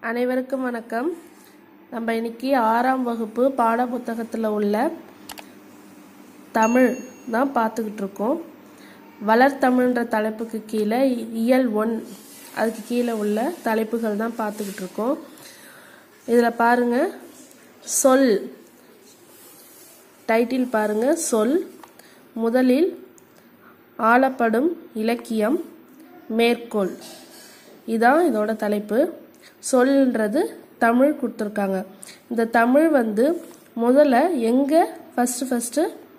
அனைவருக்கும் வணக்கம் நம்ம இன்னைக்கு ஆறாம் வகுப்பு பாட புத்தகத்தில் உள்ள தமிழ் தான் பார்த்துக்கிட்டு இருக்கோம் வளர்த்தமிழ்ன்ற தலைப்புக்கு கீழே இயல் ஒன் அதுக்கு கீழே உள்ள தலைப்புகள் தான் பார்த்துக்கிட்டு இருக்கோம் இதில் பாருங்க சொல் டைட்டில் பாருங்க சொல் முதலில் ஆளப்படும் இலக்கியம் மேற்கோள் இதான் இதோட தலைப்பு சொல்ன்றது தமிழ் கொடுத்துருக்காங்க இந்த தமிழ் வந்து முதல்ல எங்கே ஃபஸ்ட்டு ஃபஸ்ட்டு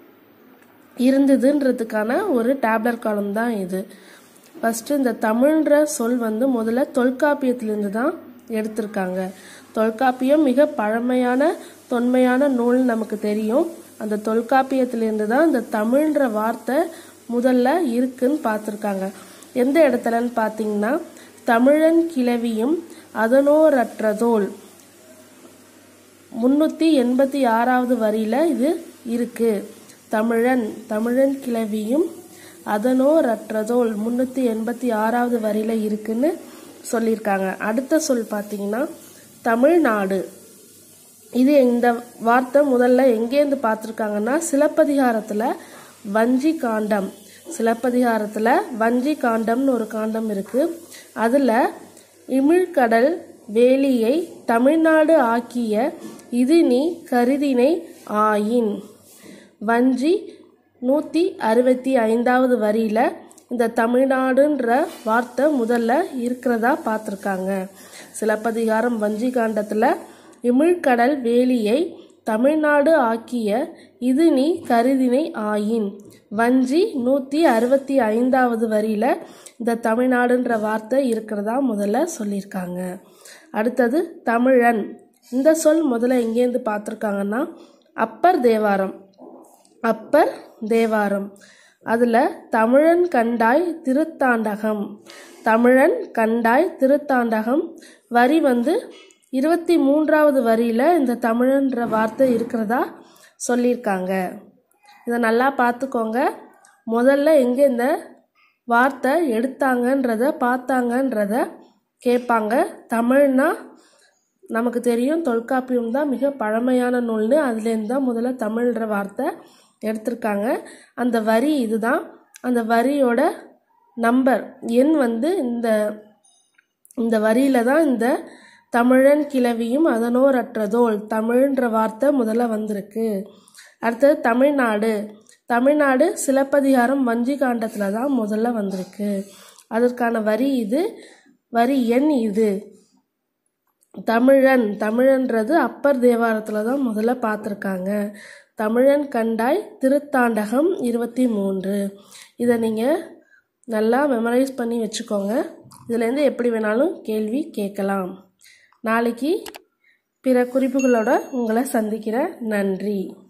இருந்ததுன்றதுக்கான ஒரு டேப்லர் காலம் தான் இது ஃபஸ்ட்டு இந்த தமிழ்ன்ற சொல் வந்து முதல்ல தொல்காப்பியத்திலிருந்து தான் எடுத்திருக்காங்க தொல்காப்பியம் மிக பழமையான தொன்மையான நூல் நமக்கு தெரியும் அந்த தொல்காப்பியத்திலிருந்து தான் இந்த தமிழ்ன்ற வார்த்தை முதல்ல இருக்குன்னு பார்த்துருக்காங்க எந்த இடத்துலன்னு பார்த்தீங்கன்னா தமிழன் கிளவியும் அதனோரற்றதோல் முன்னூற்றி எண்பத்தி ஆறாவது வரியில் இது இருக்கு தமிழன் தமிழன் கிளவியும் அதனோரற்றதோல் முன்னூற்றி எண்பத்தி ஆறாவது வரியில் இருக்குன்னு சொல்லியிருக்காங்க அடுத்த சொல் பார்த்தீங்கன்னா தமிழ்நாடு இது இந்த வார்த்தை முதல்ல எங்கேருந்து பார்த்துருக்காங்கன்னா சிலப்பதிகாரத்தில் வஞ்சி காண்டம் சிலப்பதிகாரத்தில் வஞ்சி காண்டம்னு ஒரு காண்டம் இருக்கு அதில் இமிழ்கடல் வேலியை தமிழ்நாடு ஆக்கிய இது நீ கருதினை ஆயின் வஞ்சி நூற்றி அறுபத்தி ஐந்தாவது வரியில் இந்த தமிழ்நாடுன்ற வார்த்தை முதல்ல இருக்கிறதா பார்த்துருக்காங்க சிலப்பதிகாரம் வஞ்சி காண்டத்தில் இமிழ்கடல் வேலியை தமிழ்நாடு ஆக்கிய இது நீ கருதினை ஆயின் வஞ்சி நூற்றி அறுபத்தி ஐந்தாவது வரியில் இந்த தமிழ்நாடுன்ற வார்த்தை இருக்கிறதா முதல்ல சொல்லியிருக்காங்க அடுத்தது தமிழன் இந்த சொல் முதல்ல எங்கேருந்து பார்த்துருக்காங்கன்னா அப்பர் தேவாரம் அப்பர் தேவாரம் அதில் தமிழன் கண்டாய் திருத்தாண்டகம் தமிழன் கண்டாய் திருத்தாண்டகம் வரி வந்து இருபத்தி மூன்றாவது வரியில் இந்த தமிழன்ற வார்த்தை இருக்கிறதா சொல்லியிருக்காங்க இதை நல்லா பார்த்துக்கோங்க முதல்ல எங்கே இந்த வார்த்தை எடுத்தாங்கன்றத பார்த்தாங்கன்றத கேட்பாங்க தமிழ்னா நமக்கு தெரியும் தொல்காப்பியம் தான் மிக பழமையான நூல்னு அதுலேருந்து தான் முதல்ல தமிழ்ன்ற வார்த்தை எடுத்திருக்காங்க அந்த வரி இதுதான் அந்த வரியோட நம்பர் எண் வந்து இந்த இந்த வரியில தான் இந்த தமிழன் கிளவியும் அதனோரற்றதோல் தமிழ்ன்ற வார்த்தை முதல்ல வந்திருக்கு அடுத்தது தமிழ்நாடு தமிழ்நாடு சிலப்பதிகாரம் வஞ்சி காண்டத்தில் தான் முதல்ல வந்திருக்கு அதற்கான வரி இது வரி எண் இது தமிழன் தமிழன்றது அப்பர் தேவாரத்தில் தான் முதல்ல பார்த்துருக்காங்க தமிழன் கண்டாய் திருத்தாண்டகம் இருபத்தி மூன்று இதை நீங்கள் நல்லா மெமரைஸ் பண்ணி வச்சுக்கோங்க இதுலேருந்து எப்படி வேணாலும் கேள்வி கேட்கலாம் நாளைக்கு பிற குறிப்புகளோட உங்களை சந்திக்கிறேன் நன்றி